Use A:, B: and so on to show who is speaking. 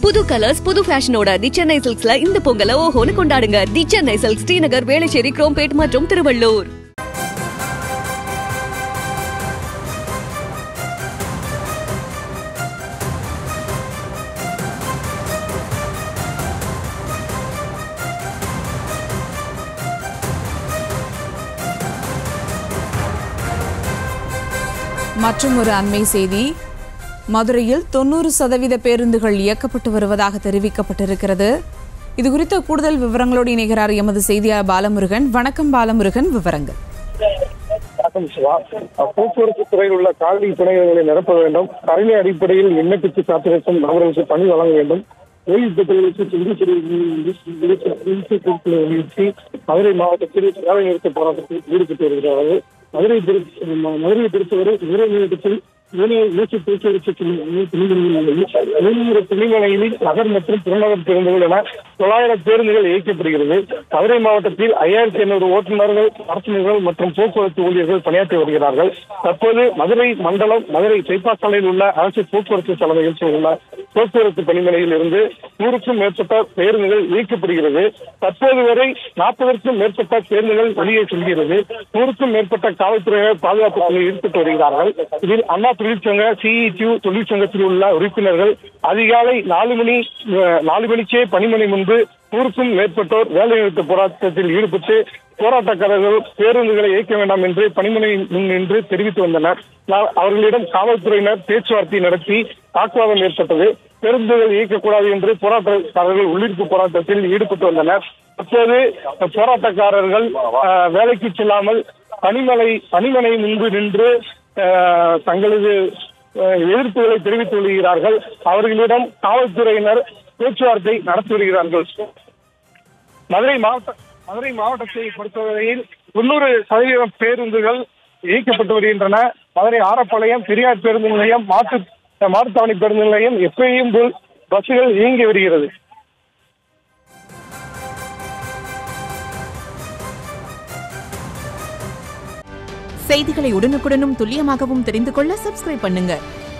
A: புது கலர்ஸ் புது ஃபேஷனோட தி சென்னை சில்க்ஸ்ல இந்த பொங்கலை ஓஹோன்னு கொண்டாடுங்க தி சென்னை சில்க்ஸ் ஸ்ரீநகர் வேளச்சேரி குரோம்பேட் மற்றும் திருவள்ளூர்
B: மற்றும் ஒரு அண்மை செய்தி மதுரையில் தொண்ணூறு சதவீத பேருந்துகள் இயக்கப்பட்டு வருவதாக தெரிவிக்கப்பட்டிருக்கிறது இது குறித்த கூடுதல் விவரங்களோடு இணைகிறார் எமது செய்தியாளர் பாலமுருகன் வணக்கம் பாலமுருகன் விவரங்கள்
C: வணக்கம் சிவா போக்குவரத்து துறையில் உள்ள காலனி துணைகளை நிரப்ப வேண்டும் கருணை அடிப்படையில் விண்ணப்பித்து காத்திருக்கும் நபர்களுக்கு பணி வழங்க வேண்டும் ஓய்வு பெற்றவர்களுக்கு சிகிச்சை நிறுத்தி மதுரை மாவட்டத்தில் வேலை நிறுத்த போராட்டத்தில் ஈடுபட்டு வருகிறார்கள் மதுரை பொறுத்த- மதுரையை பொறுத்தவரை மதுரை மாவட்டத்தில் ஊசி போக்குவரத்து துணிநிலையில் நகர் மற்றும் புறநகர் பேருந்துகள் என தொள்ளாயிரம் பேருந்துகள் இயக்கப்படுகிறது மதுரை மாவட்டத்தில் ஐயாயிரத்தி ஐநூறு ஓட்டுநர்கள் நடத்துனர்கள் மற்றும் போக்குவரத்து ஊழியர்கள் பணியாற்றி வருகிறார்கள் தற்போது மதுரை மண்டலம் மதுரை பைபாஸ் சாலையில் உள்ள அரசு போக்குவரத்து தலைமையில் உள்ள போக்குவரத்து பணிமனையில் இருந்து நூறுக்கும் மேற்பட்ட பேருந்துகள் இயக்கப்படுகிறது தற்போது வரை நாற்பதற்கும் மேற்பட்ட பேருந்துகள் வெளியே செல்கிறது நூறுக்கும் மேற்பட்ட காவல்துறையினர் பாதுகாப்பு பணியில் ஈடுபட்டு வருகிறார்கள் இதில் அண்ணா தொழிற்சங்க சிஇடியு தொழிற்சங்கத்தில் உள்ள உறுப்பினர்கள் அதிகாலை நாலு மணி அஹ், நாலு மணிக்கே பணிமனை முன்பு நூறுக்கும் மேற்பட்டோர் வேலைநிறுத்த போராட்டத்தில் ஈடுபட்டு போராட்டக்காரர்கள் பேருந்துகளை இயக்க வேண்டாம் என்று பணிமனை முன் நின்று தெரிவித்து வந்தனர் நான் அவர்களிடம் காவல்துறையினர் பேச்சுவார்த்தை நடத்தி வாக்குவாதம் ஏற்பட்டது பேருந்துகள் இயக்கக்கூடாது என்று போராட்டக்காரர்கள் உள்ளிருப்பு போராட்டத்தில் ஈடுபட்டு வந்தனர் அப்போது போராட்டக்காரர்கள் அஹ், வேலைக்கு செல்லாமல் பணிமனை பணிமனை முன்பு நின்று அஹ், தங்களது அஹ், எதிர்ப்புகளை தெரிவித்து வருகிறார்கள் அவர்களிடம் காவல்துறையினர் பேச்சுவார்த்தை நடத்தி வருகிறார்கள் மதுரை மாவட்ட மதுரை மாவட்டத்தை பொறுத்தவரையில் தொண்ணூறு சதவீதம் பேருந்துகள் இயக்கப்பட்டு வருகின்றன மதுரை ஆரப்பாளையம் பெரியார் பேருந்து நிலையம் மாட்டு மாட்டுத்தாவணி பேருந்து நிலையம் எப்பயும் போல் பஸ்ஸுகள் இயங்கி வருகிறது
D: செய்திகளை உடனுக்குடனும் துல்லியமாகவும் தெரிந்து கொள்ள சப்ஸ்கிரைப் பண்ணுங்க